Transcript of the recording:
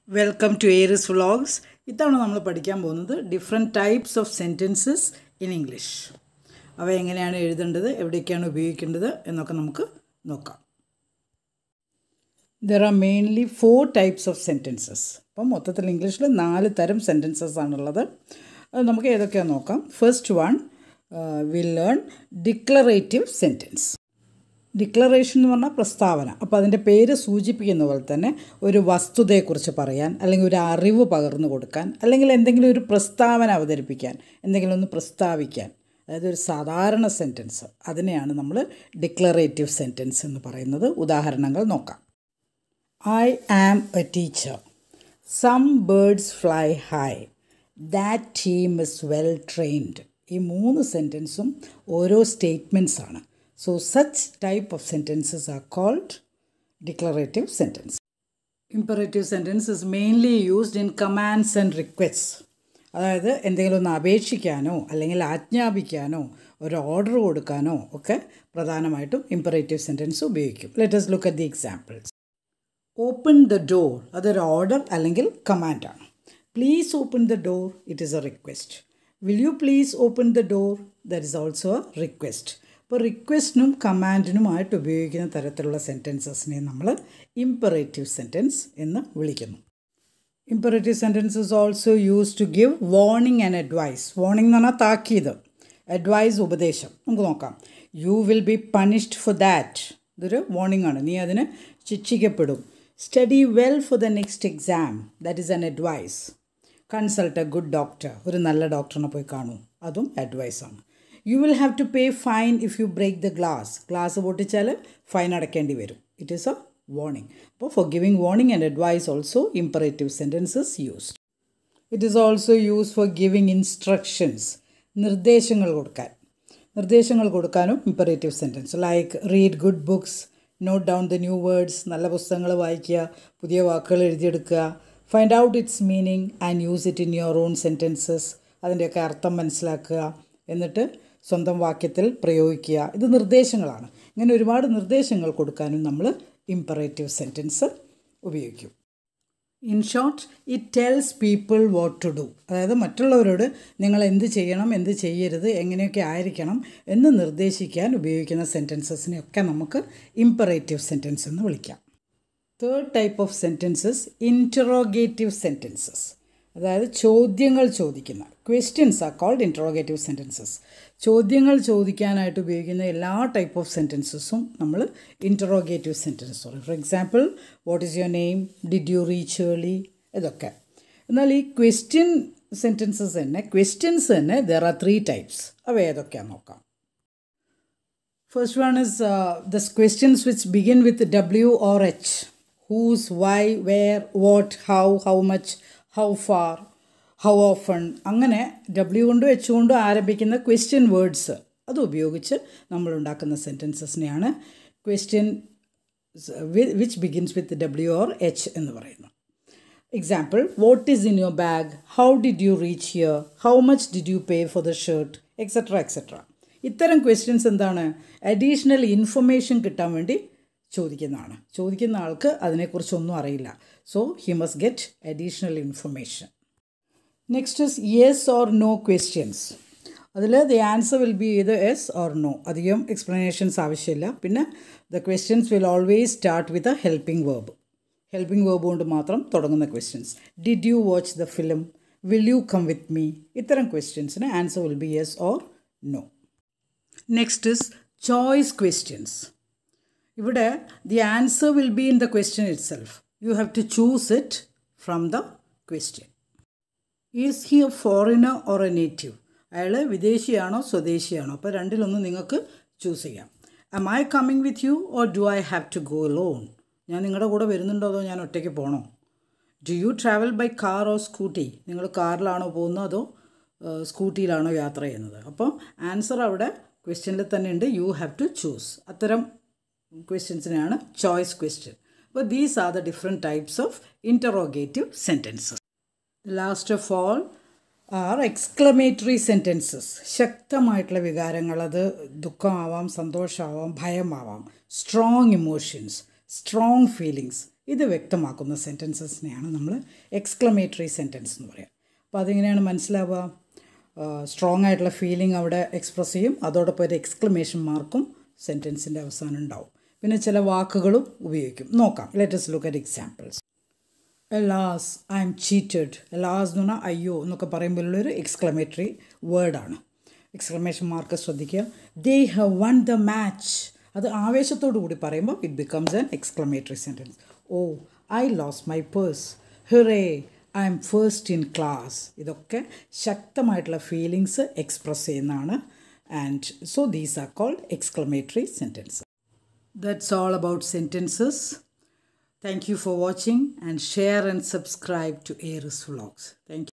Welcome to Aries vlogs ഇത്തവണ നമ്മൾ പഠിക്കാൻ പോകുന്നത് different types of sentences in English അവ എങ്ങനെയാണ് എഴുതേണ്ടത് എവിടേക്കാണ് ഉപയോഗിക്കേണ്ടത് എന്നൊക്കെ നമുക്ക് നോക്കാം there are mainly four types of sentences അപ്പം മൊത്തത്തിൽ ഇംഗ്ലീഷിൽ നാല് തരം സെൻറ്റൻസസ് ആണുള്ളത് അത് നമുക്ക് ഏതൊക്കെയാണെന്ന് നോക്കാം first one will learn declarative sentence declaration എന്ന് പറഞ്ഞാൽ പ്രസ്താവന അപ്പോൾ അതിൻ്റെ പേര് സൂചിപ്പിക്കുന്ന പോലെ തന്നെ ഒരു വസ്തുതയെക്കുറിച്ച് പറയാൻ അല്ലെങ്കിൽ ഒരു അറിവ് പകർന്നു കൊടുക്കാൻ അല്ലെങ്കിൽ എന്തെങ്കിലും ഒരു പ്രസ്താവന അവതരിപ്പിക്കാൻ എന്തെങ്കിലും ഒന്ന് പ്രസ്താവിക്കാൻ അതായത് ഒരു സാധാരണ സെൻറ്റൻസ് അതിനെയാണ് നമ്മൾ ഡിക്ലറേറ്റീവ് സെൻറ്റൻസ് എന്ന് പറയുന്നത് ഉദാഹരണങ്ങൾ നോക്കാം I am a teacher some birds fly high that team is well trained ഈ മൂന്ന് സെൻറ്റൻസും ഓരോ സ്റ്റേറ്റ്മെൻറ്റ്സ് ആണ് So, such type of sentences are called declarative sentence. Imperative sentence is mainly used in commands and requests. അതായത് എന്തെങ്കിലും ഒന്ന് അപേക്ഷിക്കാനോ അല്ലെങ്കിൽ ആജ്ഞാപിക്കാനോ ഒരു order കൊടുക്കാനോ ഒക്കെ പ്രധാനമായിട്ടും ഇമ്പറേറ്റീവ് സെൻറ്റൻസ് ഉപയോഗിക്കും let's look at the examples open the door അതൊരു ഓർഡർ അല്ലെങ്കിൽ കമാൻഡാണ് please open the door it is a request will you please open the door that is also a request അപ്പോൾ റിക്വസ്റ്റിനും കമാൻഡിനുമായിട്ട് ഉപയോഗിക്കുന്ന തരത്തിലുള്ള സെൻറ്റൻസസിനെ നമ്മൾ imperative sentence എന്ന് വിളിക്കുന്നു imperative sentence is also use to give warning and advice warning എന്ന് പറഞ്ഞാൽ താക്കീത് അഡ്വൈസ് ഉപദേശം നമുക്ക് നോക്കാം you will be punished for that ഇതൊരു വാർണിംഗ് ആണ് നീ അതിന് ശിക്ഷിക്കപ്പെടും study well for the next exam that is an advice consult a good doctor ഒരു നല്ല ഡോക്ടറിനെ പോയി കാണൂ അതും അഡ്വൈസാണ് you will have to pay fine if you break the glass glass പൊട്ടിച്ചാൽ ഫൈൻ അടയ്ക്കേണ്ടി വരും ഇറ്റ് ഈസ് എ വാർണിംഗ് അപ്പോൾ for giving warning and advice also imperative sentences used it is also use for giving instructions നിർദ്ദേശങ്ങൾ കൊടുക്കാൻ നിർദ്ദേശങ്ങൾ കൊടുക്കാനും imperative sentence like read good books note down the new words നല്ല പുസ്തകങ്ങൾ വായിക്കുക പുതിയ വാക്കുകൾ എഴുതിയെടുക്കുക find out its meaning and use it in your own sentences അതിൻ്റെയൊക്കെ അർത്ഥം മനസ്സിലാക്കുക എന്നിട്ട് സ്വന്തം വാക്യത്തിൽ പ്രയോഗിക്കുക ഇത് നിർദ്ദേശങ്ങളാണ് ഇങ്ങനെ ഒരുപാട് നിർദ്ദേശങ്ങൾ കൊടുക്കാനും നമ്മൾ ഇമ്പറേറ്റീവ് സെൻറ്റൻസ് ഉപയോഗിക്കും in short it tells people what to do അതായത് മറ്റുള്ളവരോട് നിങ്ങൾ എന്ത് ചെയ്യണം എന്ത് ചെയ്യരുത് എങ്ങനെയൊക്കെ ആയിരിക്കണം എന്ന് നിർദ്ദേശിക്കാൻ ഉപയോഗിക്കുന്ന സെൻറ്റൻസസിനെയൊക്കെ നമുക്ക് ഇമ്പറേറ്റീവ് സെൻറ്റൻസ് എന്ന് വിളിക്കാം third type of sentences interrogative sentences അതായത് ചോദ്യങ്ങൾ ചോദിക്കുന്ന questions are called interrogative sentences ചോദ്യങ്ങൾ ചോദിക്കാനായിട്ട് ഉപയോഗിക്കുന്ന എല്ലാ ടൈപ്പ് ഓഫ് സെൻറ്റൻസസും നമ്മൾ ഇൻട്രോഗേറ്റീവ് സെൻറ്റൻസ് പറയും for example what is your name did you reach early ഇതൊക്കെ എന്നാൽ ഈ ക്വസ്റ്റ്യൻ സെൻറ്റൻസസ് തന്നെ ക്വസ്റ്റ്യൻസ് തന്നെ ദർ ആർ ത്രീ ടൈപ്സ് അവ ഏതൊക്കെയാണെന്ന് നോക്കാം first one is the questions which begin with W or H whose why where what how how much how far how often അങ്ങനെ W കൊണ്ടും എച്ച് കൊണ്ടും ആരംഭിക്കുന്ന question words അത് ഉപയോഗിച്ച് നമ്മൾ ഉണ്ടാക്കുന്ന സെൻറ്റൻസസിനെയാണ് question which begins with W or H എന്ന് പറയുന്നു example what is in your bag how did you reach here how much did you pay for the shirt et cetera et cetera ഇത്തരം ക്വസ്റ്റ്യൻസ് എന്താണ് additional information കിട്ടാൻ വേണ്ടി ചോദിക്കുന്നതാണ് ചോദിക്കുന്ന ആൾക്ക് അതിനെക്കുറിച്ചൊന്നും അറിയില്ല so he must get additional information next is yes or no questions അതിൽ ദി ആൻസർ വിൽ ബി ഇത് എസ് ഓർ നോ അധികം എക്സ്പ്ലനേഷൻസ് ആവശ്യമില്ല പിന്നെ the questions will always start with a helping verb helping verb കൊണ്ട് മാത്രം തുടങ്ങുന്ന questions did you watch the film will you come with me ഇത്തരം ക്വസ്റ്റ്യൻസിന് answer will be yes or no next is choice questions ഇവിടെ the answer will be in the question itself you have to choose it from the question is he a foreigner or a native അയാൾ വിദേശിയാണോ സ്വദേശിയാണോ അപ്പോൾ രണ്ടിലൊന്ന് നിങ്ങൾക്ക് choose ചെയ്യാം am I coming with you or do I have to go alone ഞാൻ നിങ്ങളുടെ കൂടെ വരുന്നുണ്ടോ അതോ ഞാൻ ഒറ്റയ്ക്ക് പോകണോ do you travel by car or scooty നിങ്ങൾ കാറിലാണോ പോകുന്നത് അതോ സ്കൂട്ടിയിലാണോ യാത്ര ചെയ്യുന്നത് അപ്പോൾ ആൻസർ അവിടെ ക്വസ്റ്റ്യനിൽ തന്നെ ഉണ്ട് യു ഹാവ് ടു ചൂസ് അത്തരം ക്വസ്റ്റ്യൻസിനെയാണ് ചോയ്സ് ക്വസ്റ്റ്യൻ അപ്പോൾ these are the different types of interrogative sentences last of all are exclamatory sentences ശക്തമായിട്ടുള്ള വികാരങ്ങൾ അത് ദുഃഖമാവാം സന്തോഷമാവാം ഭയമാവാം സ്ട്രോങ് ഇമോഷൻസ് സ്ട്രോങ് ഫീലിങ്സ് ഇത് വ്യക്തമാക്കുന്ന സെൻറ്റൻസസിനെയാണ് നമ്മൾ എക്സ്ക്ലമേറ്ററി സെൻറ്റൻസ് എന്ന് പറയുക അപ്പോൾ അതെങ്ങനെയാണ് മനസ്സിലാവുക സ്ട്രോങ് ആയിട്ടുള്ള ഫീലിംഗ് അവിടെ എക്സ്പ്രസ് ചെയ്യും അതോടൊപ്പം ഒരു എക്സ്ക്ലമേഷൻ മാർക്കും സെൻറ്റൻസിൻ്റെ അവസാനം ഉണ്ടാവും പിന്നെ ചില വാക്കുകളും ഉപയോഗിക്കും നോക്കാം let's look at examples alas I'm cheated alas എന്ന് പറഞ്ഞാൽ അയ്യോ എന്നൊക്കെ പറയുമ്പോഴുള്ളൊരു എക്സ്ക്ലമേറ്ററി വേർഡാണ് എക്സ്ക്ലമേഷൻ മാർക്ക് ശ്രദ്ധിക്കുക they have won the match അത് ആവേശത്തോടു കൂടി പറയുമ്പോൾ it becomes an exclamatory sentence oh I lost my purse hurray I'm first in class ഇതൊക്കെ ശക്തമായിട്ടുള്ള ഫീലിങ്സ് എക്സ്പ്രസ് ചെയ്യുന്നതാണ് and so these are called exclamatory sentence that's all about sentences Thank you for watching and share and subscribe to Aris Vlogs. Thank you.